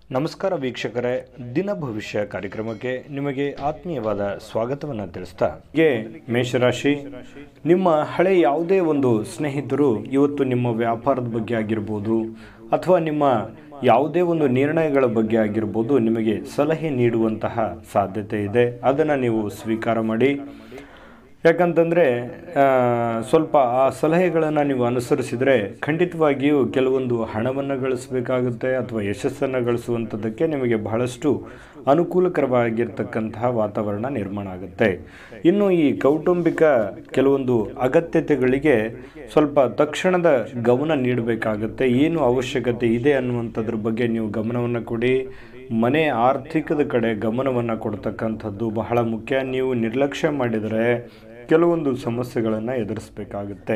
ನಮಸ್ಕಾರ ವೀಕ್ಷಕರೇ ದಿನ ಭವಿಷ್ಯ ಕಾರ್ಯಕ್ರಮಕ್ಕೆ ನಿಮಗೆ ಆತ್ಮೀಯವಾದ ಸ್ವಾಗತವನ್ನು ತಿಳಿಸ್ತಾ ಹೀಗೆ ಮೇಷರಾಶಿ ನಿಮ್ಮ ಹಳೆ ಯಾವುದೇ ಒಂದು ಸ್ನೇಹಿತರು ಇವತ್ತು ನಿಮ್ಮ ವ್ಯಾಪಾರದ ಬಗ್ಗೆ ಆಗಿರ್ಬೋದು ಅಥವಾ ನಿಮ್ಮ ಯಾವುದೇ ಒಂದು ನಿರ್ಣಯಗಳ ಬಗ್ಗೆ ಆಗಿರ್ಬೋದು ನಿಮಗೆ ಸಲಹೆ ನೀಡುವಂತಹ ಸಾಧ್ಯತೆ ಇದೆ ಅದನ್ನು ನೀವು ಸ್ವೀಕಾರ ಮಾಡಿ ಯಾಕಂತಂದರೆ ಸ್ವಲ್ಪ ಆ ಸಲಹೆಗಳನ್ನು ನೀವು ಅನುಸರಿಸಿದರೆ ಖಂಡಿತವಾಗಿಯೂ ಕೆಲವೊಂದು ಹಣವನ್ನು ಗಳಿಸಬೇಕಾಗುತ್ತೆ ಅಥವಾ ಯಶಸ್ಸನ್ನು ಗಳಿಸುವಂಥದ್ದಕ್ಕೆ ನಿಮಗೆ ಬಹಳಷ್ಟು ಅನುಕೂಲಕರವಾಗಿರ್ತಕ್ಕಂತಹ ವಾತಾವರಣ ನಿರ್ಮಾಣ ಆಗುತ್ತೆ ಇನ್ನು ಈ ಕೌಟುಂಬಿಕ ಕೆಲವೊಂದು ಅಗತ್ಯತೆಗಳಿಗೆ ಸ್ವಲ್ಪ ತಕ್ಷಣದ ಗಮನ ನೀಡಬೇಕಾಗತ್ತೆ ಏನು ಅವಶ್ಯಕತೆ ಇದೆ ಅನ್ನುವಂಥದ್ರ ಬಗ್ಗೆ ನೀವು ಗಮನವನ್ನು ಕೊಡಿ ಮನೆ ಆರ್ಥಿಕದ ಕಡೆ ಗಮನವನ್ನು ಕೊಡ್ತಕ್ಕಂಥದ್ದು ಬಹಳ ಮುಖ್ಯ ನೀವು ನಿರ್ಲಕ್ಷ್ಯ ಮಾಡಿದರೆ ಕೆಲವೊಂದು ಸಮಸ್ಯೆಗಳನ್ನು ಎದುರಿಸಬೇಕಾಗುತ್ತೆ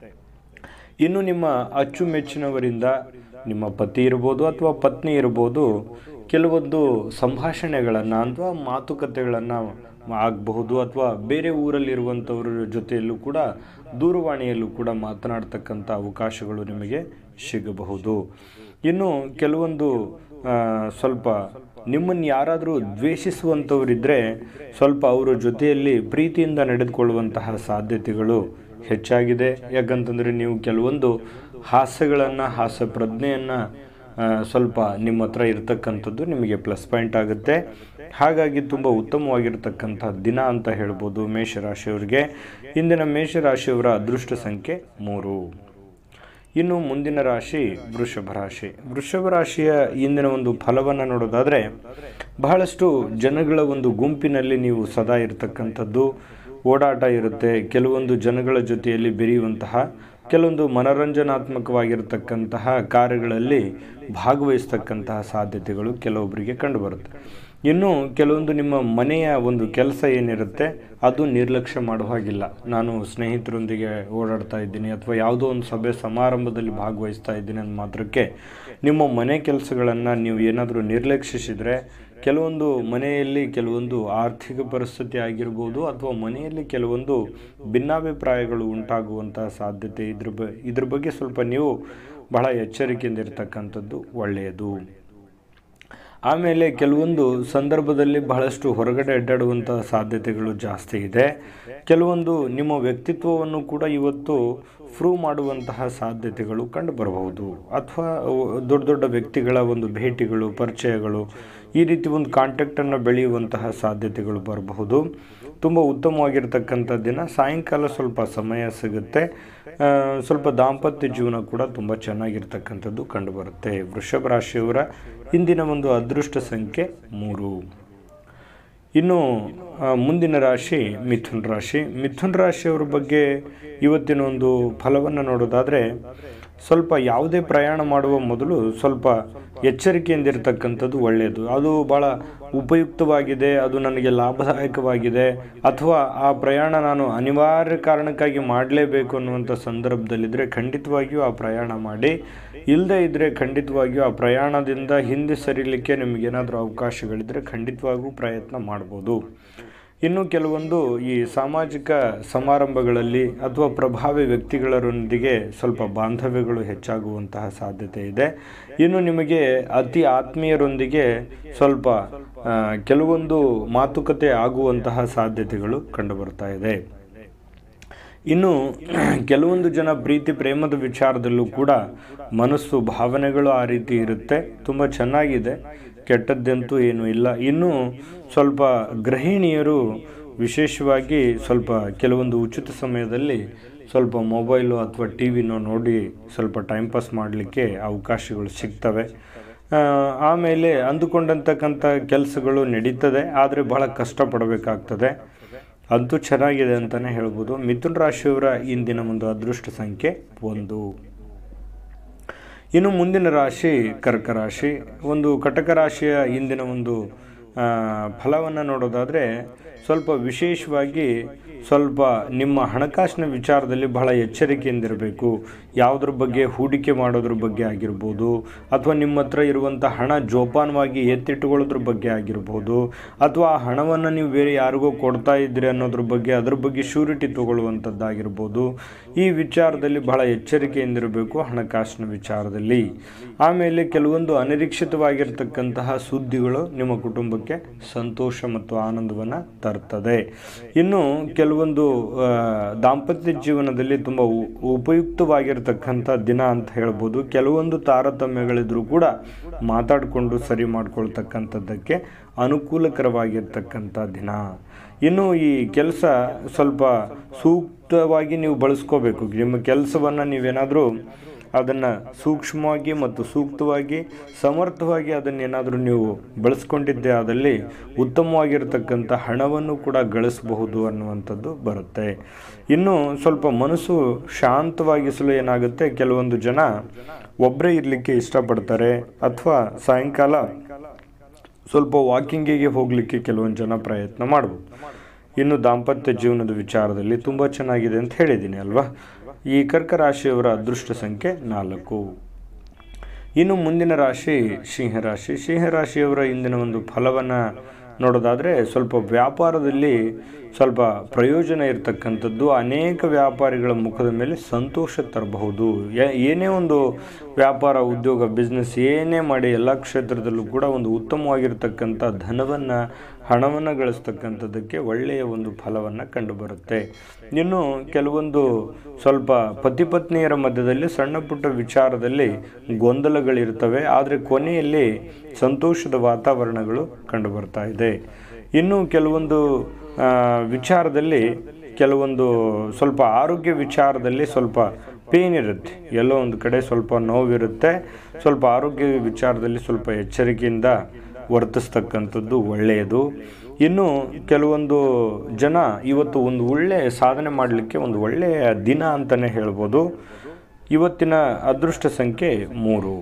ಇನ್ನು ನಿಮ್ಮ ಅಚ್ಚುಮೆಚ್ಚಿನವರಿಂದ ನಿಮ್ಮ ಪತಿ ಇರ್ಬೋದು ಅಥವಾ ಪತ್ನಿ ಇರ್ಬೋದು ಕೆಲವೊಂದು ಸಂಭಾಷಣೆಗಳನ್ನು ಅಥವಾ ಮಾತುಕತೆಗಳನ್ನು ಆಗಬಹುದು ಅಥವಾ ಬೇರೆ ಊರಲ್ಲಿರುವಂಥವ್ರ ಜೊತೆಯಲ್ಲೂ ಕೂಡ ದೂರವಾಣಿಯಲ್ಲೂ ಕೂಡ ಮಾತನಾಡ್ತಕ್ಕಂಥ ಅವಕಾಶಗಳು ನಿಮಗೆ ಸಿಗಬಹುದು ಇನ್ನು ಕೆಲವೊಂದು ಆ, ಸ್ವಲ್ಪ ನಿಮ್ಮನ್ನು ಯಾರಾದರೂ ದ್ವೇಷಿಸುವಂಥವರಿದ್ದರೆ ಸ್ವಲ್ಪ ಅವರ ಜೊತೆಯಲ್ಲಿ ಪ್ರೀತಿಯಿಂದ ನಡೆದುಕೊಳ್ಳುವಂತಹ ಸಾಧ್ಯತೆಗಳು ಹೆಚ್ಚಾಗಿದೆ ಯಾಕಂತಂದರೆ ನೀವು ಕೆಲವೊಂದು ಹಾಸ್ಯಗಳನ್ನು ಹಾಸ್ಯ ಪ್ರಜ್ಞೆಯನ್ನು ಆ, ಸ್ವಲ್ಪ ನಿಮ್ಮ ಹತ್ರ ಇರತಕ್ಕಂಥದ್ದು ನಿಮಗೆ ಪ್ಲಸ್ ಪಾಯಿಂಟ್ ಆಗುತ್ತೆ ಹಾಗಾಗಿ ತುಂಬ ಉತ್ತಮವಾಗಿರ್ತಕ್ಕಂಥ ದಿನ ಅಂತ ಹೇಳ್ಬೋದು ಮೇಷರಾಶಿಯವರಿಗೆ ಇಂದಿನ ಮೇಷರಾಶಿಯವರ ಅದೃಷ್ಟ ಸಂಖ್ಯೆ ಮೂರು ಇನ್ನು ಮುಂದಿನ ರಾಶಿ ವೃಷಭ ರಾಶಿ ವೃಷಭ ರಾಶಿಯ ಇಂದಿನ ಒಂದು ಫಲವನ್ನು ನೋಡೋದಾದರೆ ಬಹಳಷ್ಟು ಜನಗಳ ಒಂದು ಗುಂಪಿನಲ್ಲಿ ನೀವು ಸದಾ ಇರತಕ್ಕಂಥದ್ದು ಓಡಾಟ ಇರುತ್ತೆ ಕೆಲವೊಂದು ಜನಗಳ ಜೊತೆಯಲ್ಲಿ ಬೆರೆಯುವಂತಹ ಕೆಲವೊಂದು ಮನರಂಜನಾತ್ಮಕವಾಗಿರ್ತಕ್ಕಂತಹ ಕಾರ್ಯಗಳಲ್ಲಿ ಭಾಗವಹಿಸ್ತಕ್ಕಂತಹ ಸಾಧ್ಯತೆಗಳು ಕೆಲವೊಬ್ಬರಿಗೆ ಕಂಡುಬರುತ್ತೆ ಇನ್ನು ಕೆಲವೊಂದು ನಿಮ್ಮ ಮನೆಯ ಒಂದು ಕೆಲಸ ಏನಿರುತ್ತೆ ಅದು ನಿರ್ಲಕ್ಷ್ಯ ಮಾಡೋ ಹಾಗಿಲ್ಲ ನಾನು ಸ್ನೇಹಿತರೊಂದಿಗೆ ಓಡಾಡ್ತಾ ಇದ್ದೀನಿ ಅಥವಾ ಯಾವುದೋ ಒಂದು ಸಭೆ ಸಮಾರಂಭದಲ್ಲಿ ಭಾಗವಹಿಸ್ತಾ ಇದ್ದೀನಿ ಅಂದ ಮಾತ್ರಕ್ಕೆ ನಿಮ್ಮ ಮನೆ ಕೆಲಸಗಳನ್ನು ನೀವು ಏನಾದರೂ ನಿರ್ಲಕ್ಷಿಸಿದರೆ ಕೆಲವೊಂದು ಮನೆಯಲ್ಲಿ ಕೆಲವೊಂದು ಆರ್ಥಿಕ ಪರಿಸ್ಥಿತಿ ಆಗಿರ್ಬೋದು ಅಥವಾ ಮನೆಯಲ್ಲಿ ಕೆಲವೊಂದು ಭಿನ್ನಾಭಿಪ್ರಾಯಗಳು ಉಂಟಾಗುವಂತಹ ಸಾಧ್ಯತೆ ಇದ್ರ ಬ ಇದ್ರ ಬಗ್ಗೆ ಸ್ವಲ್ಪ ನೀವು ಬಹಳ ಎಚ್ಚರಿಕೆಯಿಂದ ಇರತಕ್ಕಂಥದ್ದು ಒಳ್ಳೆಯದು ಆಮೇಲೆ ಕೆಲವೊಂದು ಸಂದರ್ಭದಲ್ಲಿ ಬಹಳಷ್ಟು ಹೊರಗಡೆ ಅಡ್ಡಾಡುವಂತಹ ಸಾಧ್ಯತೆಗಳು ಜಾಸ್ತಿ ಇದೆ ಕೆಲವೊಂದು ನಿಮ್ಮ ವ್ಯಕ್ತಿತ್ವವನ್ನು ಕೂಡ ಇವತ್ತು ಪ್ರೂವ್ ಮಾಡುವಂತಹ ಸಾಧ್ಯತೆಗಳು ಕಂಡು ಬರಬಹುದು ಅಥವಾ ದೊಡ್ಡ ದೊಡ್ಡ ವ್ಯಕ್ತಿಗಳ ಒಂದು ಭೇಟಿಗಳು ಪರಿಚಯಗಳು ಈ ರೀತಿ ಒಂದು ಕಾಂಟ್ಯಾಕ್ಟನ್ನು ಬೆಳೆಯುವಂತಹ ಸಾಧ್ಯತೆಗಳು ಬರಬಹುದು ತುಂಬ ಉತ್ತಮವಾಗಿರ್ತಕ್ಕಂಥ ದಿನ ಸಾಯಂಕಾಲ ಸ್ವಲ್ಪ ಸಮಯ ಸಿಗುತ್ತೆ ಆ, ಸ್ವಲ್ಪ ದಾಂಪತ್ಯ ಜೀವನ ಕೂಡ ತುಂಬ ಚೆನ್ನಾಗಿರ್ತಕ್ಕಂಥದ್ದು ಕಂಡುಬರುತ್ತೆ ವೃಷಭ ರಾಶಿಯವರ ಇಂದಿನ ಒಂದು ಅದೃಷ್ಟ ಸಂಖ್ಯೆ ಮೂರು ಇನ್ನು ಆ, ಮುಂದಿನ ರಾಶಿ ಮಿಥುನ್ ರಾಶಿ ಮಿಥುನ್ ರಾಶಿಯವರ ಬಗ್ಗೆ ಇವತ್ತಿನ ಒಂದು ಫಲವನ್ನು ನೋಡೋದಾದರೆ ಸ್ವಲ್ಪ ಯಾವುದೇ ಪ್ರಯಾಣ ಮಾಡುವ ಮೊದಲು ಸ್ವಲ್ಪ ಎಚ್ಚರಿಕೆಯಿಂದ ಇರತಕ್ಕಂಥದ್ದು ಒಳ್ಳೆಯದು ಅದು ಭಾಳ ಉಪಯುಕ್ತವಾಗಿದೆ ಅದು ನನಗೆ ಲಾಭದಾಯಕವಾಗಿದೆ ಅಥವಾ ಆ ಪ್ರಯಾಣ ನಾನು ಅನಿವಾರ್ಯ ಕಾರಣಕ್ಕಾಗಿ ಮಾಡಲೇಬೇಕು ಅನ್ನುವಂಥ ಸಂದರ್ಭದಲ್ಲಿದ್ದರೆ ಖಂಡಿತವಾಗಿಯೂ ಆ ಪ್ರಯಾಣ ಮಾಡಿ ಇಲ್ಲದೇ ಇದ್ದರೆ ಖಂಡಿತವಾಗಿಯೂ ಆ ಪ್ರಯಾಣದಿಂದ ಹಿಂದೆ ಸರಿಲಿಕ್ಕೆ ನಿಮಗೇನಾದರೂ ಅವಕಾಶಗಳಿದ್ದರೆ ಖಂಡಿತವಾಗೂ ಪ್ರಯತ್ನ ಮಾಡ್ಬೋದು ಇನ್ನು ಕೆಲವೊಂದು ಈ ಸಾಮಾಜಿಕ ಸಮಾರಂಭಗಳಲ್ಲಿ ಅಥವಾ ಪ್ರಭಾವಿ ವ್ಯಕ್ತಿಗಳರೊಂದಿಗೆ ಸ್ವಲ್ಪ ಬಾಂಧವ್ಯಗಳು ಹೆಚ್ಚಾಗುವಂತಹ ಸಾಧ್ಯತೆ ಇದೆ ಇನ್ನು ನಿಮಗೆ ಅತಿ ಆತ್ಮೀಯರೊಂದಿಗೆ ಸ್ವಲ್ಪ ಆ, ಕೆಲವೊಂದು ಮಾತುಕತೆ ಆಗುವಂತಹ ಸಾಧ್ಯತೆಗಳು ಕಂಡುಬರ್ತಾ ಇದೆ ಇನ್ನು ಕೆಲವೊಂದು ಜನ ಪ್ರೀತಿ ಪ್ರೇಮದ ವಿಚಾರದಲ್ಲೂ ಕೂಡ ಮನಸ್ಸು ಭಾವನೆಗಳು ಆ ರೀತಿ ಇರುತ್ತೆ ತುಂಬ ಚೆನ್ನಾಗಿದೆ ಕೆಟ್ಟದ್ದಂತೂ ಏನೂ ಇಲ್ಲ ಇನ್ನು ಸ್ವಲ್ಪ ಗೃಹಿಣಿಯರು ವಿಶೇಷವಾಗಿ ಸ್ವಲ್ಪ ಕೆಲವೊಂದು ಉಚಿತ ಸಮಯದಲ್ಲಿ ಸ್ವಲ್ಪ ಮೊಬೈಲು ಅಥವಾ ಟಿ ವಿನೋ ನೋಡಿ ಸ್ವಲ್ಪ ಟೈಮ್ ಪಾಸ್ ಮಾಡಲಿಕ್ಕೆ ಅವಕಾಶಗಳು ಸಿಗ್ತವೆ ಆ, ಆಮೇಲೆ ಅಂದುಕೊಂಡಂತಕ್ಕಂಥ ಕೆಲಸಗಳು ನಡೀತದೆ ಆದರೆ ಬಹಳ ಕಷ್ಟಪಡಬೇಕಾಗ್ತದೆ ಅಂತೂ ಚೆನ್ನಾಗಿದೆ ಅಂತಲೇ ಹೇಳ್ಬೋದು ಮಿಥುನ್ ರಾಶಿಯವರ ಇಂದಿನ ಒಂದು ಅದೃಷ್ಟ ಸಂಖ್ಯೆ ಒಂದು ಇನ್ನು ಮುಂದಿನ ರಾಶಿ ಕರ್ಕ ರಾಶಿ ಒಂದು ಕಟಕ ರಾಶಿಯ ಇಂದಿನ ಒಂದು ಫಲವನ್ನು ನೋಡೋದಾದರೆ ಸ್ವಲ್ಪ ವಿಶೇಷವಾಗಿ ಸ್ವಲ್ಪ ನಿಮ್ಮ ಹಣಕಾಸಿನ ವಿಚಾರದಲ್ಲಿ ಬಹಳ ಎಚ್ಚರಿಕೆಯಿಂದಿರಬೇಕು ಯಾವುದ್ರ ಬಗ್ಗೆ ಹೂಡಿಕೆ ಮಾಡೋದ್ರ ಬಗ್ಗೆ ಆಗಿರ್ಬೋದು ಅಥವಾ ನಿಮ್ಮ ಹತ್ರ ಇರುವಂಥ ಹಣ ಜೋಪಾನವಾಗಿ ಎತ್ತಿಟ್ಟುಕೊಳ್ಳೋದ್ರ ಬಗ್ಗೆ ಆಗಿರ್ಬೋದು ಅಥವಾ ಆ ಹಣವನ್ನು ನೀವು ಬೇರೆ ಯಾರಿಗೋ ಕೊಡ್ತಾ ಇದ್ದೀರಿ ಅನ್ನೋದ್ರ ಬಗ್ಗೆ ಅದ್ರ ಬಗ್ಗೆ ಶ್ಯೂರಿಟಿ ತಗೊಳ್ಳುವಂಥದ್ದಾಗಿರ್ಬೋದು ಈ ವಿಚಾರದಲ್ಲಿ ಬಹಳ ಎಚ್ಚರಿಕೆಯಿಂದಿರಬೇಕು ಹಣಕಾಸಿನ ವಿಚಾರದಲ್ಲಿ ಆಮೇಲೆ ಕೆಲವೊಂದು ಅನಿರೀಕ್ಷಿತವಾಗಿರ್ತಕ್ಕಂತಹ ಸುದ್ದಿಗಳು ನಿಮ್ಮ ಕುಟುಂಬಕ್ಕೆ ಸಂತೋಷ ಮತ್ತು ಆನಂದವನ್ನು ತರ್ತದೆ ಇನ್ನು ಕೆಲವೊಂದು ಆ, ದಾಂಪತ್ಯ ಜೀವನದಲ್ಲಿ ತುಂಬ ಉ- ಉಪಯುಕ್ತವಾಗಿರ್ತಕ್ಕಂಥ ದಿನ ಅಂತ ಹೇಳ್ಬೋದು ಕೆಲವೊಂದು ತಾರತಮ್ಯಗಳಿದ್ರೂ ಕೂಡ ಮಾತಾಡಿಕೊಂಡು ಸರಿ ಮಾಡ್ಕೊಳ್ತಕ್ಕಂಥದ್ದಕ್ಕೆ ಅನುಕೂಲಕರವಾಗಿರ್ತಕ್ಕಂಥ ದಿನ ಇನ್ನು ಈ ಕೆಲಸ ಸ್ವಲ್ಪ ಸೂಕ್ತವಾಗಿ ನೀವು ಬಳಸ್ಕೋಬೇಕು ನಿಮ್ಮ ಕೆಲಸವನ್ನು ನೀವೇನಾದರೂ ಅದನ್ನು ಸೂಕ್ಷ್ಮವಾಗಿ ಮತ್ತು ಸೂಕ್ತವಾಗಿ ಸಮರ್ಥವಾಗಿ ಅದನ್ನೇನಾದರೂ ನೀವು ಬಳಸ್ಕೊಂಡಿದ್ದೇ ಆದಲ್ಲಿ ಉತ್ತಮವಾಗಿರ್ತಕ್ಕಂಥ ಹಣವನ್ನು ಕೂಡ ಗಳಿಸಬಹುದು ಅನ್ನುವಂಥದ್ದು ಬರುತ್ತೆ ಇನ್ನು ಸ್ವಲ್ಪ ಮನಸ್ಸು ಶಾಂತವಾಗಿಸಲು ಏನಾಗುತ್ತೆ ಕೆಲವೊಂದು ಜನ ಒಬ್ಬರೇ ಇರಲಿಕ್ಕೆ ಇಷ್ಟಪಡ್ತಾರೆ ಅಥವಾ ಸಾಯಂಕಾಲ ಸ್ವಲ್ಪ ವಾಕಿಂಗಿಗೆ ಹೋಗಲಿಕ್ಕೆ ಕೆಲವೊಂದು ಜನ ಪ್ರಯತ್ನ ಮಾಡ್ಬೋದು ಇನ್ನು ದಾಂಪತ್ಯ ಜೀವನದ ವಿಚಾರದಲ್ಲಿ ತುಂಬ ಚೆನ್ನಾಗಿದೆ ಅಂತ ಹೇಳಿದ್ದೀನಿ ಅಲ್ವಾ ಈ ಕರ್ಕ ರಾಶಿಯವರ ಅದೃಷ್ಟ ಸಂಖ್ಯೆ ನಾಲ್ಕು ಇನ್ನು ಮುಂದಿನ ರಾಶಿ ಸಿಂಹರಾಶಿ ಸಿಂಹರಾಶಿಯವರ ಇಂದಿನ ಒಂದು ಫಲವನ್ನು ನೋಡೋದಾದರೆ ಸ್ವಲ್ಪ ವ್ಯಾಪಾರದಲ್ಲಿ ಸ್ವಲ್ಪ ಪ್ರಯೋಜನ ಇರತಕ್ಕಂಥದ್ದು ಅನೇಕ ವ್ಯಾಪಾರಿಗಳ ಮುಖದ ಮೇಲೆ ಸಂತೋಷ ತರಬಹುದು ಏ- ಏನೇ ಒಂದು ವ್ಯಾಪಾರ ಉದ್ಯೋಗ ಬಿಸ್ನೆಸ್ ಏನೇ ಮಾಡಿ ಎಲ್ಲ ಕ್ಷೇತ್ರದಲ್ಲೂ ಕೂಡ ಒಂದು ಉತ್ತಮವಾಗಿರ್ತಕ್ಕಂಥ ಧನವನ್ನು ಹಣವನ್ನು ಗಳಿಸ್ತಕ್ಕಂಥದ್ದಕ್ಕೆ ಒಳ್ಳೆಯ ಒಂದು ಫಲವನ್ನು ಕಂಡುಬರುತ್ತೆ ಇನ್ನು ಕೆಲವೊಂದು ಸ್ವಲ್ಪ ಪತಿ ಪತ್ನಿಯರ ಮಧ್ಯದಲ್ಲಿ ಸಣ್ಣ ಪುಟ್ಟ ವಿಚಾರದಲ್ಲಿ ಗೊಂದಲಗಳಿರ್ತವೆ ಆದರೆ ಕೊನೆಯಲ್ಲಿ ಸಂತೋಷದ ವಾತಾವರಣಗಳು ಕಂಡುಬರ್ತಾ ಇದೆ ಇನ್ನು ಕೆಲವೊಂದು ಆ, ವಿಚಾರದಲ್ಲಿ ಕೆಲವೊಂದು ಸ್ವಲ್ಪ ಆರೋಗ್ಯ ವಿಚಾರದಲ್ಲಿ ಸ್ವಲ್ಪ ಪೇನ್ ಇರುತ್ತೆ ಎಲ್ಲೋ ಒಂದು ಕಡೆ ಸ್ವಲ್ಪ ನೋವಿರುತ್ತೆ ಸ್ವಲ್ಪ ಆರೋಗ್ಯ ವಿಚಾರದಲ್ಲಿ ಸ್ವಲ್ಪ ಎಚ್ಚರಿಕೆಯಿಂದ ವರ್ತಿಸ್ತಕ್ಕಂಥದ್ದು ಒಳ್ಳೆಯದು ಇನ್ನು ಕೆಲವೊಂದು ಜನ ಇವತ್ತು ಒಂದು ಒಳ್ಳೆಯ ಸಾಧನೆ ಮಾಡಲಿಕ್ಕೆ ಒಂದು ಒಳ್ಳೆಯ ದಿನ ಅಂತಲೇ ಹೇಳ್ಬೋದು ಇವತ್ತಿನ ಅದೃಷ್ಟ ಸಂಖ್ಯೆ ಮೂರು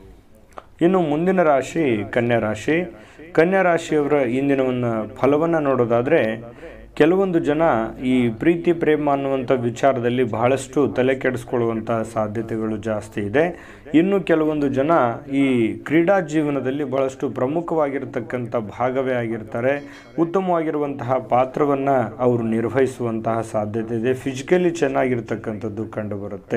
ಇನ್ನು ಮುಂದಿನ ರಾಶಿ ಕನ್ಯಾ ರಾಶಿ ಕನ್ಯಾ ರಾಶಿಯವರ ಇಂದಿನ ಒಂದು ಫಲವನ್ನು ನೋಡೋದಾದರೆ ಕೆಲವೊಂದು ಜನ ಈ ಪ್ರೀತಿ ಪ್ರೇಮ ಅನ್ನುವಂಥ ವಿಚಾರದಲ್ಲಿ ಬಹಳಷ್ಟು ತಲೆ ಕೆಡಿಸ್ಕೊಳ್ಳುವಂತಹ ಸಾಧ್ಯತೆಗಳು ಜಾಸ್ತಿ ಇದೆ ಇನ್ನು ಕೆಲವೊಂದು ಜನ ಈ ಕ್ರೀಡಾ ಜೀವನದಲ್ಲಿ ಬಹಳಷ್ಟು ಪ್ರಮುಖವಾಗಿರ್ತಕ್ಕಂಥ ಭಾಗವೇ ಆಗಿರ್ತಾರೆ ಉತ್ತಮವಾಗಿರುವಂತಹ ಪಾತ್ರವನ್ನು ಅವರು ನಿರ್ವಹಿಸುವಂತಹ ಸಾಧ್ಯತೆ ಇದೆ ಫಿಸಿಕಲಿ ಚೆನ್ನಾಗಿರ್ತಕ್ಕಂಥದ್ದು ಕಂಡುಬರುತ್ತೆ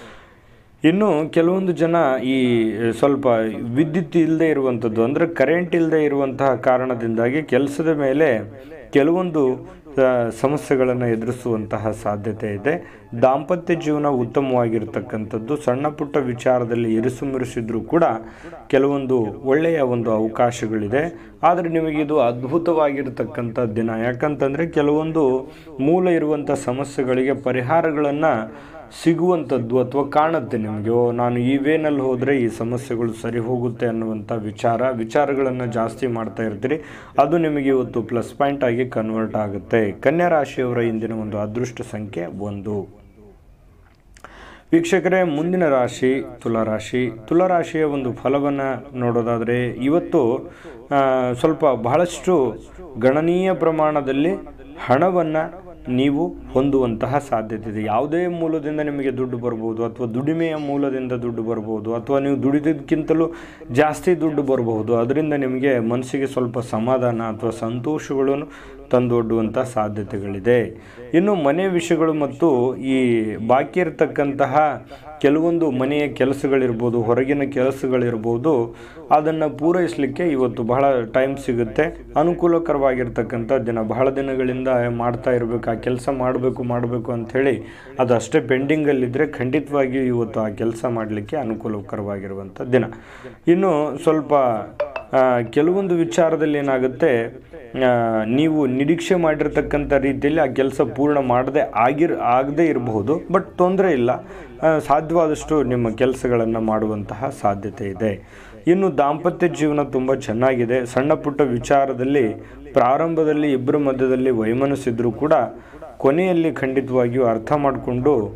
ಇನ್ನು ಕೆಲವೊಂದು ಜನ ಈ ಸ್ವಲ್ಪ ವಿದ್ಯುತ್ ಇಲ್ಲದೆ ಇರುವಂಥದ್ದು ಅಂದರೆ ಕರೆಂಟ್ ಇಲ್ಲದೆ ಇರುವಂತಹ ಕಾರಣದಿಂದಾಗಿ ಕೆಲಸದ ಮೇಲೆ ಕೆಲವೊಂದು ಆ, ಸಮಸ್ಯೆಗಳನ್ನು ಎದುರಿಸುವಂತಹ ಸಾಧ್ಯತೆ ಇದೆ ದಾಂಪತ್ಯ ಜೀವನ ಉತ್ತಮವಾಗಿರ್ತಕ್ಕಂಥದ್ದು ಸಣ್ಣ ಪುಟ್ಟ ವಿಚಾರದಲ್ಲಿ ಇರಿಸು ಮುರಿಸಿದ್ರೂ ಕೂಡ ಕೆಲವೊಂದು ಒಳ್ಳೆಯ ಒಂದು ಅವಕಾಶಗಳಿದೆ ಆದರೆ ನಿಮಗೆ ಇದು ಅದ್ಭುತವಾಗಿರ್ತಕ್ಕಂಥ ದಿನ ಯಾಕಂತಂದರೆ ಕೆಲವೊಂದು ಮೂಲ ಇರುವಂಥ ಸಮಸ್ಯೆಗಳಿಗೆ ಪರಿಹಾರಗಳನ್ನು ಸಿಗುವಂಥದ್ದು ಅಥವಾ ಕಾಣುತ್ತೆ ನಿಮಗೆ ಓ ನಾನು ಈ ವೇನಲ್ಲಿ ಹೋದರೆ ಈ ಸಮಸ್ಯೆಗಳು ಸರಿ ಹೋಗುತ್ತೆ ಅನ್ನುವಂಥ ವಿಚಾರ ವಿಚಾರಗಳನ್ನು ಜಾಸ್ತಿ ಮಾಡ್ತಾ ಇರ್ತೀರಿ ಅದು ನಿಮಗೆ ಇವತ್ತು ಪ್ಲಸ್ ಪಾಯಿಂಟ್ ಆಗಿ ಕನ್ವರ್ಟ್ ಆಗುತ್ತೆ ಕನ್ಯಾ ರಾಶಿಯವರ ಇಂದಿನ ಒಂದು ಅದೃಷ್ಟ ಸಂಖ್ಯೆ ಒಂದು ವೀಕ್ಷಕರೇ ಮುಂದಿನ ರಾಶಿ ತುಲಾರಾಶಿ ತುಲಾರಾಶಿಯ ಒಂದು ಫಲವನ್ನು ನೋಡೋದಾದರೆ ಇವತ್ತು ಆ, ಸ್ವಲ್ಪ ಬಹಳಷ್ಟು ಗಣನೀಯ ಪ್ರಮಾಣದಲ್ಲಿ ಹಣವನ್ನು ನೀವು ಹೊಂದುವಂತಹ ಸಾಧ್ಯತೆ ಇದೆ ಯಾವುದೇ ಮೂಲದಿಂದ ನಿಮಗೆ ದುಡ್ಡು ಬರ್ಬೋದು ಅಥವಾ ದುಡಿಮೆಯ ಮೂಲದಿಂದ ದುಡ್ಡು ಬರ್ಬೋದು ಅಥವಾ ನೀವು ದುಡಿದಕ್ಕಿಂತಲೂ ಜಾಸ್ತಿ ದುಡ್ಡು ಬರಬಹುದು ಅದರಿಂದ ನಿಮಗೆ ಮನಸ್ಸಿಗೆ ಸ್ವಲ್ಪ ಸಮಾಧಾನ ಅಥವಾ ಸಂತೋಷಗಳನ್ನು ತಂದೊಡ್ಡುವಂಥ ಸಾಧ್ಯತೆಗಳಿದೆ ಇನ್ನು ಮನೆ ವಿಷಯಗಳು ಮತ್ತು ಈ ಬಾಕಿ ಇರತಕ್ಕಂತಹ ಕೆಲವೊಂದು ಮನೆಯ ಕೆಲಸಗಳಿರ್ಬೋದು ಹೊರಗಿನ ಕೆಲಸಗಳಿರ್ಬೋದು ಅದನ್ನು ಪೂರೈಸಲಿಕ್ಕೆ ಇವತ್ತು ಬಹಳ ಟೈಮ್ ಸಿಗುತ್ತೆ ಅನುಕೂಲಕರವಾಗಿರ್ತಕ್ಕಂಥ ದಿನ ಬಹಳ ದಿನಗಳಿಂದ ಮಾಡ್ತಾ ಇರಬೇಕು ಆ ಕೆಲಸ ಮಾಡಬೇಕು ಮಾಡಬೇಕು ಅಂಥೇಳಿ ಅದು ಅಷ್ಟೇ ಪೆಂಡಿಂಗಲ್ಲಿದ್ದರೆ ಖಂಡಿತವಾಗಿಯೂ ಇವತ್ತು ಆ ಕೆಲಸ ಮಾಡಲಿಕ್ಕೆ ಅನುಕೂಲಕರವಾಗಿರುವಂಥ ದಿನ ಇನ್ನು ಸ್ವಲ್ಪ ಆ, ಕೆಲವೊಂದು ವಿಚಾರದಲ್ಲಿ ಏನಾಗುತ್ತೆ ಆ, ನೀವು ನಿರೀಕ್ಷೆ ಮಾಡಿರ್ತಕ್ಕಂಥ ರೀತಿಯಲ್ಲಿ ಆ ಕೆಲಸ ಪೂರ್ಣ ಮಾಡದೆ ಆಗಿರ್ ಆಗದೇ ಇರಬಹುದು ಬಟ್ ತೊಂದರೆ ಇಲ್ಲ ಆ, ಸಾಧ್ಯವಾದಷ್ಟು ನಿಮ್ಮ ಕೆಲಸಗಳನ್ನು ಮಾಡುವಂತಹ ಸಾಧ್ಯತೆ ಇದೆ ಇನ್ನು ದಾಂಪತ್ಯ ಜೀವನ ತುಂಬ ಚೆನ್ನಾಗಿದೆ ಸಣ್ಣ ಪುಟ್ಟ ವಿಚಾರದಲ್ಲಿ ಪ್ರಾರಂಭದಲ್ಲಿ ಇಬ್ಬರ ಮಧ್ಯದಲ್ಲಿ ವೈಮನಸ್ಸಿದ್ರೂ ಕೂಡ ಕೊನೆಯಲ್ಲಿ ಖಂಡಿತವಾಗಿಯೂ ಅರ್ಥ ಮಾಡಿಕೊಂಡು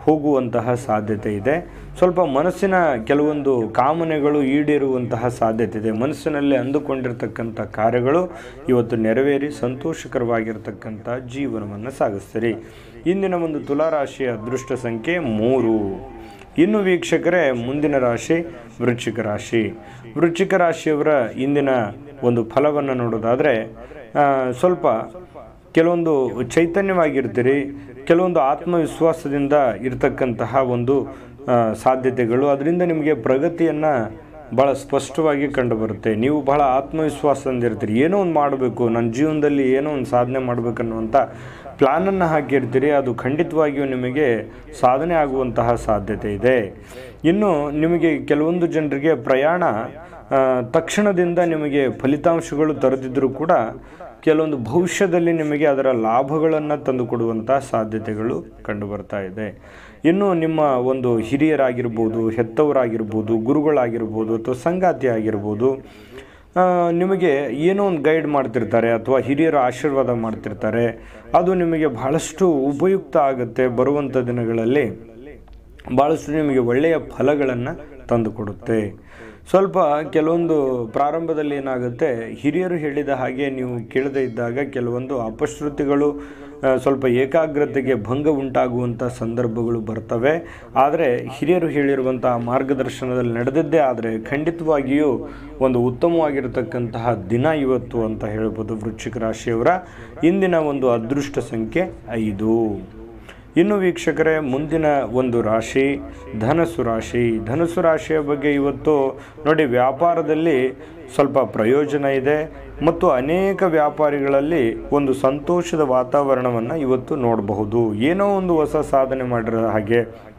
ಹೋಗುವಂತಹ ಸಾಧ್ಯತೆ ಇದೆ ಸ್ವಲ್ಪ ಮನಸ್ಸಿನ ಕೆಲವೊಂದು ಕಾಮನೆಗಳು ಈಡೇರುವಂತಹ ಸಾಧ್ಯತೆ ಇದೆ ಮನಸ್ಸಿನಲ್ಲಿ ಅಂದುಕೊಂಡಿರ್ತಕ್ಕಂಥ ಕಾರ್ಯಗಳು ಇವತ್ತು ನೆರವೇರಿ ಸಂತೋಷಕರವಾಗಿರ್ತಕ್ಕಂಥ ಜೀವನವನ್ನು ಸಾಗಿಸ್ತೀರಿ ಇಂದಿನ ಒಂದು ತುಲಾರಾಶಿಯ ಅದೃಷ್ಟ ಸಂಖ್ಯೆ ಮೂರು ಇನ್ನು ವೀಕ್ಷಕರೇ ಮುಂದಿನ ರಾಶಿ ವೃಶ್ಚಿಕ ರಾಶಿ ವೃಶ್ಚಿಕ ರಾಶಿಯವರ ಇಂದಿನ ಒಂದು ಫಲವನ್ನು ನೋಡೋದಾದರೆ ಆ, ಸ್ವಲ್ಪ ಕೆಲವೊಂದು ಚೈತನ್ಯವಾಗಿರ್ತೀರಿ ಕೆಲವೊಂದು ಆತ್ಮವಿಶ್ವಾಸದಿಂದ ಇರತಕ್ಕಂತಹ ಒಂದು ಆ, ಸಾಧ್ಯತೆಗಳು ಅದರಿಂದ ನಿಮಗೆ ಪ್ರಗತಿಯನ್ನು ಭಾಳ ಸ್ಪಷ್ಟವಾಗಿ ಕಂಡುಬರುತ್ತೆ ನೀವು ಬಹಳ ಆತ್ಮವಿಶ್ವಾಸದಿಂದ ಇರ್ತೀರಿ ಏನೋ ಒಂದು ಮಾಡಬೇಕು ನನ್ನ ಜೀವನದಲ್ಲಿ ಏನೋ ಒಂದು ಸಾಧನೆ ಮಾಡಬೇಕನ್ನುವಂಥ ಪ್ಲ್ಯಾನನ್ನು ಹಾಕಿರ್ತೀರಿ ಅದು ಖಂಡಿತವಾಗಿಯೂ ನಿಮಗೆ ಸಾಧನೆ ಆಗುವಂತಹ ಸಾಧ್ಯತೆ ಇದೆ ಇನ್ನು ನಿಮಗೆ ಕೆಲವೊಂದು ಜನರಿಗೆ ಪ್ರಯಾಣ ಆ, ತಕ್ಷಣದಿಂದ ನಿಮಗೆ ಫಲಿತಾಂಶಗಳು ತರದಿದ್ದರೂ ಕೂಡ ಕೆಲವೊಂದು ಭವಿಷ್ಯದಲ್ಲಿ ನಿಮಗೆ ಅದರ ಲಾಭಗಳನ್ನು ತಂದುಕೊಡುವಂಥ ಸಾಧ್ಯತೆಗಳು ಕಂಡುಬರ್ತಾ ಇದೆ ಇನ್ನು ನಿಮ್ಮ ಒಂದು ಹಿರಿಯರಾಗಿರ್ಬೋದು ಹೆತ್ತವರಾಗಿರ್ಬೋದು ಗುರುಗಳಾಗಿರ್ಬೋದು ಅಥವಾ ಸಂಗಾತಿ ಆಗಿರ್ಬೋದು ಆ, ನಿಮಗೆ ಏನೋ ಒಂದು ಗೈಡ್ ಮಾಡ್ತಿರ್ತಾರೆ ಅಥವಾ ಹಿರಿಯರ ಆಶೀರ್ವಾದ ಮಾಡ್ತಿರ್ತಾರೆ ಅದು ನಿಮಗೆ ಬಹಳಷ್ಟು ಉಪಯುಕ್ತ ಆಗುತ್ತೆ ಬರುವಂಥ ದಿನಗಳಲ್ಲಿ ಭಾಳಷ್ಟು ನಿಮಗೆ ಒಳ್ಳೆಯ ಫಲಗಳನ್ನು ತಂದುಕೊಡುತ್ತೆ ಸ್ವಲ್ಪ ಕೆಲವೊಂದು ಪ್ರಾರಂಭದಲ್ಲಿ ಏನಾಗುತ್ತೆ ಹಿರಿಯರು ಹೇಳಿದ ಹಾಗೆ ನೀವು ಕೇಳದೇ ಇದ್ದಾಗ ಕೆಲವೊಂದು ಅಪಶ್ರುತಿಗಳು ಆ, ಸ್ವಲ್ಪ ಏಕಾಗ್ರತೆಗೆ ಭಂಗ ಉಂಟಾಗುವಂಥ ಸಂದರ್ಭಗಳು ಬರ್ತವೆ ಆದರೆ ಹಿರಿಯರು ಹೇಳಿರುವಂತಹ ಮಾರ್ಗದರ್ಶನದಲ್ಲಿ ನಡೆದದ್ದೇ ಆದರೆ ಖಂಡಿತವಾಗಿಯೂ ಒಂದು ಉತ್ತಮವಾಗಿರತಕ್ಕಂತಹ ದಿನ ಇವತ್ತು ಅಂತ ಹೇಳ್ಬೋದು ವೃಶ್ಚಿಕ ರಾಶಿಯವರ ಇಂದಿನ ಒಂದು ಅದೃಷ್ಟ ಸಂಖ್ಯೆ ಐದು ಇನ್ನು ವೀಕ್ಷಕರೇ ಮುಂದಿನ ಒಂದು ರಾಶಿ ಧನಸ್ಸು ರಾಶಿ ಧನಸ್ಸು ರಾಶಿಯ ಬಗ್ಗೆ ಇವತ್ತು ನೋಡಿ ವ್ಯಾಪಾರದಲ್ಲಿ ಸ್ವಲ್ಪ ಪ್ರಯೋಜನ ಇದೆ ಮತ್ತು ಅನೇಕ ವ್ಯಾಪಾರಿಗಳಲ್ಲಿ ಒಂದು ಸಂತೋಷದ ವಾತಾವರಣವನ್ನು ಇವತ್ತು ನೋಡಬಹುದು ಏನೋ ಒಂದು ಹೊಸ ಸಾಧನೆ ಮಾಡಿರೋ ಹಾಗೆ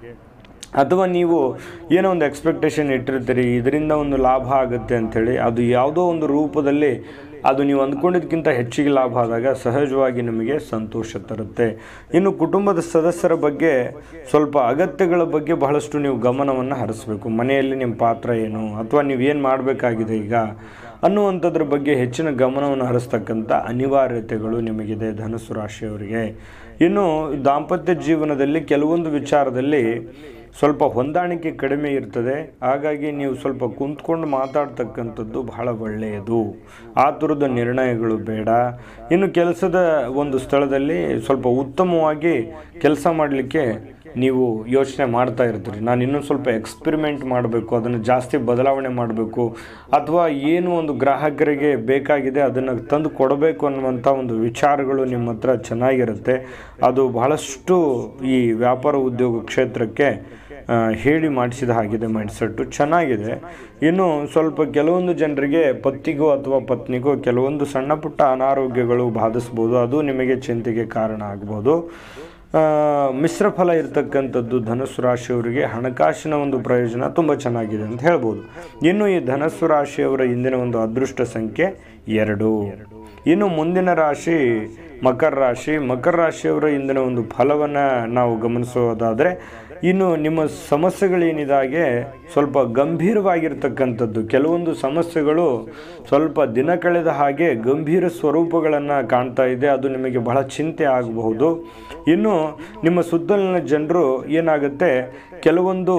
ಅಥವಾ ನೀವು ಏನೋ ಒಂದು ಎಕ್ಸ್ಪೆಕ್ಟೇಷನ್ ಇಟ್ಟಿರ್ತೀರಿ ಇದರಿಂದ ಒಂದು ಲಾಭ ಆಗುತ್ತೆ ಅಂಥೇಳಿ ಅದು ಯಾವುದೋ ಒಂದು ರೂಪದಲ್ಲಿ ಅದು ನೀವು ಅಂದ್ಕೊಂಡಿದ್ದಕ್ಕಿಂತ ಹೆಚ್ಚಿಗೆ ಲಾಭ ಆದಾಗ ಸಹಜವಾಗಿ ನಿಮಗೆ ಸಂತೋಷ ತರುತ್ತೆ ಇನ್ನು ಕುಟುಂಬದ ಸದಸ್ಯರ ಬಗ್ಗೆ ಸ್ವಲ್ಪ ಅಗತ್ಯಗಳ ಬಗ್ಗೆ ಬಹಳಷ್ಟು ನೀವು ಗಮನವನ್ನು ಹರಿಸಬೇಕು ಮನೆಯಲ್ಲಿ ನಿಮ್ಮ ಪಾತ್ರ ಏನು ಅಥವಾ ನೀವು ಏನು ಮಾಡಬೇಕಾಗಿದೆ ಈಗ ಅನ್ನುವಂಥದ್ರ ಬಗ್ಗೆ ಹೆಚ್ಚಿನ ಗಮನವನ್ನು ಹರಿಸ್ತಕ್ಕಂಥ ಅನಿವಾರ್ಯತೆಗಳು ನಿಮಗಿದೆ ಧನುಸ್ಸು ರಾಶಿಯವರಿಗೆ ಇನ್ನು ದಾಂಪತ್ಯ ಜೀವನದಲ್ಲಿ ಕೆಲವೊಂದು ವಿಚಾರದಲ್ಲಿ ಸ್ವಲ್ಪ ಹೊಂದಾಣಿಕೆ ಕಡಿಮೆ ಇರ್ತದೆ ಹಾಗಾಗಿ ನೀವು ಸ್ವಲ್ಪ ಕುಂತ್ಕೊಂಡು ಮಾತಾಡ್ತಕ್ಕಂಥದ್ದು ಬಹಳ ಒಳ್ಳೆಯದು ಆತುರದ ನಿರ್ಣಯಗಳು ಬೇಡ ಇನ್ನು ಕೆಲಸದ ಒಂದು ಸ್ಥಳದಲ್ಲಿ ಸ್ವಲ್ಪ ಉತ್ತಮವಾಗಿ ಕೆಲಸ ಮಾಡಲಿಕ್ಕೆ ನೀವು ಯೋಚನೆ ಮಾಡ್ತಾ ಇರ್ತೀರಿ ನಾನು ಇನ್ನೂ ಸ್ವಲ್ಪ ಎಕ್ಸ್ಪೆರಿಮೆಂಟ್ ಮಾಡಬೇಕು ಅದನ್ನು ಜಾಸ್ತಿ ಬದಲಾವಣೆ ಮಾಡಬೇಕು ಅಥವಾ ಏನು ಒಂದು ಗ್ರಾಹಕರಿಗೆ ಬೇಕಾಗಿದೆ ಅದನ್ನು ತಂದು ಕೊಡಬೇಕು ಅನ್ನುವಂಥ ಒಂದು ವಿಚಾರಗಳು ನಿಮ್ಮ ಹತ್ರ ಚೆನ್ನಾಗಿರುತ್ತೆ ಅದು ಬಹಳಷ್ಟು ಈ ವ್ಯಾಪಾರ ಉದ್ಯೋಗ ಕ್ಷೇತ್ರಕ್ಕೆ ಆ, ಹೇಳಿ ಮಾಡಿಸಿದ ಹಾಗಿದೆ ಮೈಂಡ್ಸೆಟ್ಟು ಚೆನ್ನಾಗಿದೆ ಇನ್ನು ಸ್ವಲ್ಪ ಕೆಲವೊಂದು ಜನರಿಗೆ ಪತಿಗೋ ಅಥವಾ ಪತ್ನಿಗೋ ಕೆಲವೊಂದು ಸಣ್ಣ ಪುಟ್ಟ ಅನಾರೋಗ್ಯಗಳು ಬಾಧಿಸ್ಬೋದು ಅದು ನಿಮಗೆ ಚಿಂತೆಗೆ ಕಾರಣ ಆಗ್ಬೋದು ಆ, ಮಿಶ್ರ ಫಲ ಇರತಕ್ಕಂಥದ್ದು ಧನುಸ್ಸು ರಾಶಿಯವರಿಗೆ ಹಣಕಾಸಿನ ಒಂದು ಪ್ರಯೋಜನ ತುಂಬ ಚೆನ್ನಾಗಿದೆ ಅಂತ ಹೇಳ್ಬೋದು ಇನ್ನು ಈ ಧನಸ್ಸು ರಾಶಿಯವರ ಇಂದಿನ ಒಂದು ಅದೃಷ್ಟ ಸಂಖ್ಯೆ ಎರಡು ಇನ್ನು ಮುಂದಿನ ರಾಶಿ ಮಕರ ರಾಶಿ ಮಕರ ರಾಶಿಯವರ ಇಂದಿನ ಒಂದು ಫಲವನ್ನು ನಾವು ಗಮನಿಸೋದಾದರೆ ಇನ್ನು ನಿಮ್ಮ ಸಮಸ್ಯೆಗಳೇನಿದಾಗೆ ಸ್ವಲ್ಪ ಗಂಭೀರವಾಗಿರ್ತಕ್ಕಂಥದ್ದು ಕೆಲವೊಂದು ಸಮಸ್ಯೆಗಳು ಸ್ವಲ್ಪ ದಿನ ಕಳೆದ ಹಾಗೆ ಗಂಭೀರ ಸ್ವರೂಪಗಳನ್ನು ಕಾಣ್ತಾ ಇದೆ ಅದು ನಿಮಗೆ ಬಹಳ ಚಿಂತೆ ಆಗಬಹುದು ಇನ್ನು ನಿಮ್ಮ ಸುತ್ತಲಿನ ಜನರು ಏನಾಗುತ್ತೆ ಕೆಲವೊಂದು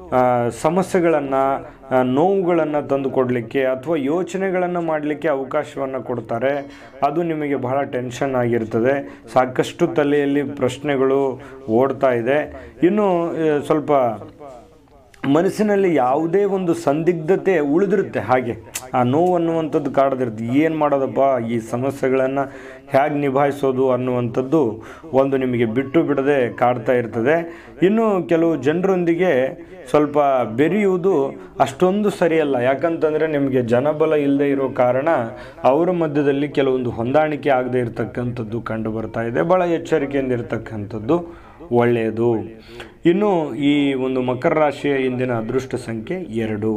ಸಮಸ್ಯೆಗಳನ್ನು ನೋವುಗಳನ್ನು ತಂದುಕೊಡಲಿಕ್ಕೆ ಅಥವಾ ಯೋಚನೆಗಳನ್ನು ಮಾಡಲಿಕ್ಕೆ ಅವಕಾಶವನ್ನು ಕೊಡ್ತಾರೆ ಅದು ನಿಮಗೆ ಬಹಳ ಟೆನ್ಷನ್ ಆಗಿರ್ತದೆ ಸಾಕಷ್ಟು ತಲೆಯಲ್ಲಿ ಪ್ರಶ್ನೆಗಳು ಓಡ್ತಾ ಇದೆ ಇನ್ನು ಆ, ಸ್ವಲ್ಪ ಮನಸ್ಸಿನಲ್ಲಿ ಯಾವುದೇ ಒಂದು ಸಂದಿಗ್ಧತೆ ಉಳಿದಿರುತ್ತೆ ಹಾಗೆ ಆ ನೋವು ಅನ್ನುವಂಥದ್ದು ಕಾಡದಿರುತ್ತೆ ಏನು ಮಾಡೋದಪ್ಪ ಈ ಸಮಸ್ಯೆಗಳನ್ನು ಹೇಗೆ ನಿಭಾಯಿಸೋದು ಅನ್ನುವಂಥದ್ದು ಒಂದು ನಿಮಗೆ ಬಿಟ್ಟು ಬಿಡದೆ ಕಾಡ್ತಾ ಇರ್ತದೆ ಇನ್ನು ಕೆಲವು ಜನರೊಂದಿಗೆ ಸ್ವಲ್ಪ ಬೆರೆಯುವುದು ಅಷ್ಟೊಂದು ಸರಿಯಲ್ಲ ಯಾಕಂತಂದರೆ ನಿಮಗೆ ಜನಬಲ ಇಲ್ಲದೆ ಇರೋ ಕಾರಣ ಅವರ ಮಧ್ಯದಲ್ಲಿ ಕೆಲವೊಂದು ಹೊಂದಾಣಿಕೆ ಆಗದೆ ಇರತಕ್ಕಂಥದ್ದು ಕಂಡು ಬರ್ತಾ ಇದೆ ಭಾಳ ಎಚ್ಚರಿಕೆಯಿಂದ ಇರತಕ್ಕಂಥದ್ದು ಒಳ್ಳೆಯದು ಇನ್ನು ಈ ಒಂದು ಮಕರ ರಾಶಿಯ ಇಂದಿನ ಅದೃಷ್ಟ ಸಂಖ್ಯೆ ಎರಡು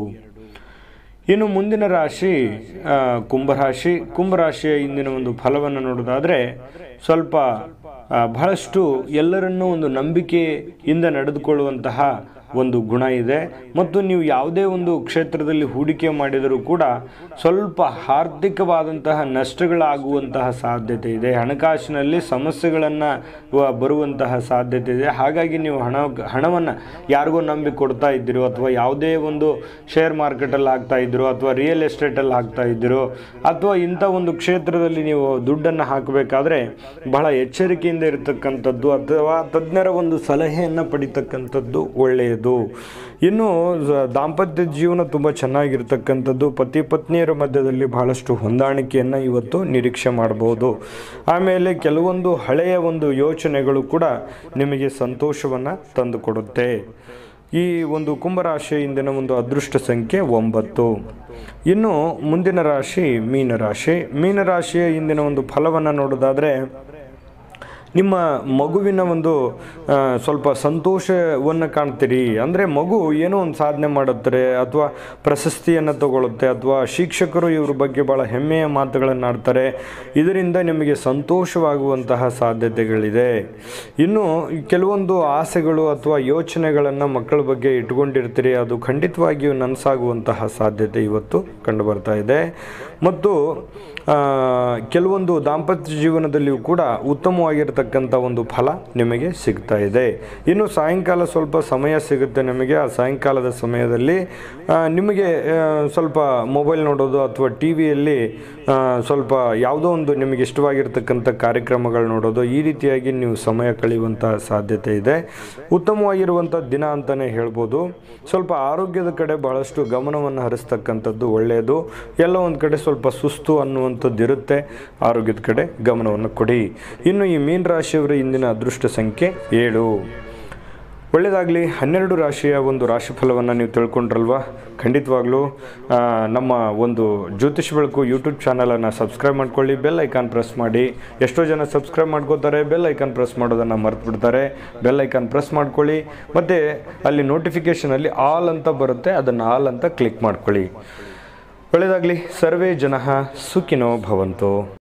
ಇನ್ನು ಮುಂದಿನ ರಾಶಿ ಆ, ಕುಂಭರಾಶಿ ಕುಂಭರಾಶಿಯ ಇಂದಿನ ಒಂದು ಫಲವನ್ನು ನೋಡೋದಾದರೆ ಸ್ವಲ್ಪ ಆ, ಬಹಳಷ್ಟು ಎಲ್ಲರನ್ನೂ ಒಂದು ನಂಬಿಕೆಯಿಂದ ನಡೆದುಕೊಳ್ಳುವಂತಹ ಒಂದು ಗುಣ ಇದೆ ಮತ್ತು ನೀವು ಯಾವುದೇ ಒಂದು ಕ್ಷೇತ್ರದಲ್ಲಿ ಹೂಡಿಕೆ ಮಾಡಿದರೂ ಕೂಡ ಸ್ವಲ್ಪ ಆರ್ಥಿಕವಾದಂತಹ ನಷ್ಟಗಳಾಗುವಂತಹ ಸಾಧ್ಯತೆ ಇದೆ ಹಣಕಾಸಿನಲ್ಲಿ ಸಮಸ್ಯೆಗಳನ್ನು ಬರುವಂತಹ ಸಾಧ್ಯತೆ ಇದೆ ಹಾಗಾಗಿ ನೀವು ಹಣ ಹಣವನ್ನು ಯಾರಿಗೋ ನಂಬಿ ಕೊಡ್ತಾ ಇದ್ದೀರೋ ಅಥವಾ ಯಾವುದೇ ಒಂದು ಶೇರ್ ಮಾರ್ಕೆಟಲ್ಲಿ ಹಾಕ್ತಾ ಇದ್ದೀರೋ ಅಥವಾ ರಿಯಲ್ ಎಸ್ಟೇಟಲ್ಲಿ ಹಾಕ್ತಾ ಇದ್ದೀರೋ ಅಥವಾ ಇಂಥ ಒಂದು ಕ್ಷೇತ್ರದಲ್ಲಿ ನೀವು ದುಡ್ಡನ್ನು ಹಾಕಬೇಕಾದ್ರೆ ಬಹಳ ಎಚ್ಚರಿಕೆಯಿಂದ ಇರತಕ್ಕಂಥದ್ದು ಅಥವಾ ತಜ್ಞರ ಒಂದು ಸಲಹೆಯನ್ನು ಪಡಿತಕ್ಕಂಥದ್ದು ಒಳ್ಳೆಯದು ಇನ್ನು ಸ- ದಾಂಪತ್ಯ ಜೀವನ ತುಂಬ ಚೆನ್ನಾಗಿರ್ತಕ್ಕಂಥದ್ದು ಪತಿ ಪತ್ನಿಯರ ಮಧ್ಯದಲ್ಲಿ ಬಹಳಷ್ಟು ಹೊಂದಾಣಿಕೆಯನ್ನು ಇವತ್ತು ನಿರೀಕ್ಷೆ ಮಾಡಬಹುದು ಆಮೇಲೆ ಕೆಲವೊಂದು ಹಳೆಯ ಒಂದು ಯೋಚನೆಗಳು ಕೂಡ ನಿಮಗೆ ಸಂತೋಷವನ್ನು ತಂದುಕೊಡುತ್ತೆ ಈ ಒಂದು ಕುಂಭರಾಶಿಯ ಇಂದಿನ ಒಂದು ಅದೃಷ್ಟ ಸಂಖ್ಯೆ ಒಂಬತ್ತು ಇನ್ನು ಮುಂದಿನ ರಾಶಿ ಮೀನರಾಶಿ ಮೀನರಾಶಿಯ ಇಂದಿನ ಒಂದು ಫಲವನ್ನು ನೋಡೋದಾದರೆ ನಿಮ್ಮ ಮಗುವಿನ ಒಂದು ಆ, ಸ್ವಲ್ಪ ಸಂತೋಷವನ್ನು ಕಾಣ್ತೀರಿ ಅಂದರೆ ಮಗು ಏನೋ ಒಂದು ಸಾಧನೆ ಮಾಡುತ್ತಾರೆ ಅಥವಾ ಪ್ರಶಸ್ತಿಯನ್ನು ತಗೊಳ್ಳುತ್ತೆ ಅಥವಾ ಶಿಕ್ಷಕರು ಇವ್ರ ಬಗ್ಗೆ ಭಾಳ ಹೆಮ್ಮೆಯ ಮಾತುಗಳನ್ನು ಆಡ್ತಾರೆ ಇದರಿಂದ ನಿಮಗೆ ಸಂತೋಷವಾಗುವಂತಹ ಸಾಧ್ಯತೆಗಳಿದೆ ಇನ್ನು ಕೆಲವೊಂದು ಆಸೆಗಳು ಅಥವಾ ಯೋಚನೆಗಳನ್ನು ಮಕ್ಕಳ ಬಗ್ಗೆ ಇಟ್ಕೊಂಡಿರ್ತೀರಿ ಅದು ಖಂಡಿತವಾಗಿಯೂ ನನಸಾಗುವಂತಹ ಸಾಧ್ಯತೆ ಇವತ್ತು ಕಂಡು ಬರ್ತಾ ಇದೆ ಮತ್ತು ಆ, ಕೆಲವೊಂದು ದಾಂಪತ್ಯ ಜೀವನದಲ್ಲಿಯೂ ಕೂಡ ಉತ್ತಮವಾಗಿರ್ತಕ್ಕಂಥ ಒಂದು ಫಲ ನಿಮಗೆ ಸಿಗ್ತಾ ಇದೆ ಇನ್ನು ಸಾಯಂಕಾಲ ಸ್ವಲ್ಪ ಸಮಯ ಸಿಗುತ್ತೆ ನಿಮಗೆ ಆ ಸಾಯಂಕಾಲದ ಸಮಯದಲ್ಲಿ ಆ, ನಿಮಗೆ ಆ, ಸ್ವಲ್ಪ ಮೊಬೈಲ್ ನೋಡೋದು ಅಥವಾ ಟಿ ವಿಯಲ್ಲಿ ಸ್ವಲ್ಪ ಯಾವುದೋ ಒಂದು ನಿಮಗೆ ಇಷ್ಟವಾಗಿರ್ತಕ್ಕಂಥ ಕಾರ್ಯಕ್ರಮಗಳು ನೋಡೋದು ಈ ರೀತಿಯಾಗಿ ನೀವು ಸಮಯ ಕಳೆಯುವಂತಹ ಸಾಧ್ಯತೆ ಇದೆ ಉತ್ತಮವಾಗಿರುವಂಥ ದಿನ ಅಂತಲೇ ಹೇಳ್ಬೋದು ಸ್ವಲ್ಪ ಆರೋಗ್ಯದ ಕಡೆ ಬಹಳಷ್ಟು ಗಮನವನ್ನು ಹರಿಸ್ತಕ್ಕಂಥದ್ದು ಒಳ್ಳೆಯದು ಎಲ್ಲ ಒಂದು ಕಡೆ ಸ್ವಲ್ಪ ಸುಸ್ತು ಅನ್ನುವಂಥದ್ದು ಇರುತ್ತೆ ಆರೋಗ್ಯದ ಕಡೆ ಗಮನವನ್ನು ಕೊಡಿ ಇನ್ನು ಈ ಮೀನ ರಾಶಿಯವರ ಇಂದಿನ ಅದೃಷ್ಟ ಸಂಖ್ಯೆ ಏಳು ಒಳ್ಳೆಯದಾಗಲಿ ಹನ್ನೆರಡು ರಾಶಿಯ ಒಂದು ರಾಶಿಫಲವನ್ನು ನೀವು ತಿಳ್ಕೊಂಡ್ರಲ್ವಾ ಖಂಡಿತವಾಗ್ಲೂ ಆ, ನಮ್ಮ ಒಂದು ಜ್ಯೋತಿಷ್ ಬೆಳಕು ಯೂಟ್ಯೂಬ್ ಚಾನಲನ್ನು ಸಬ್ಸ್ಕ್ರೈಬ್ ಮಾಡ್ಕೊಳ್ಳಿ ಬೆಲ್ ಐಕಾನ್ ಪ್ರೆಸ್ ಮಾಡಿ ಎಷ್ಟೋ ಜನ ಸಬ್ಸ್ಕ್ರೈಬ್ ಮಾಡ್ಕೋತಾರೆ ಬೆಲ್ ಐಕಾನ್ ಪ್ರೆಸ್ ಮಾಡೋದನ್ನು ಮರ್ತು ಬಿಡ್ತಾರೆ ಬೆಲ್ ಐಕಾನ್ ಪ್ರೆಸ್ ಮಾಡ್ಕೊಳ್ಳಿ ಮತ್ತು ಅಲ್ಲಿ ನೋಟಿಫಿಕೇಷನಲ್ಲಿ ಆಲ್ ಅಂತ ಬರುತ್ತೆ ಅದನ್ನು ಆಲ್ ಅಂತ ಕ್ಲಿಕ್ ಮಾಡ್ಕೊಳ್ಳಿ ಒಳ್ಳೆಯದಾಗಲಿ ಸರ್ವೇ ಜನ ಸುಖಿನೋ ಭವಂತು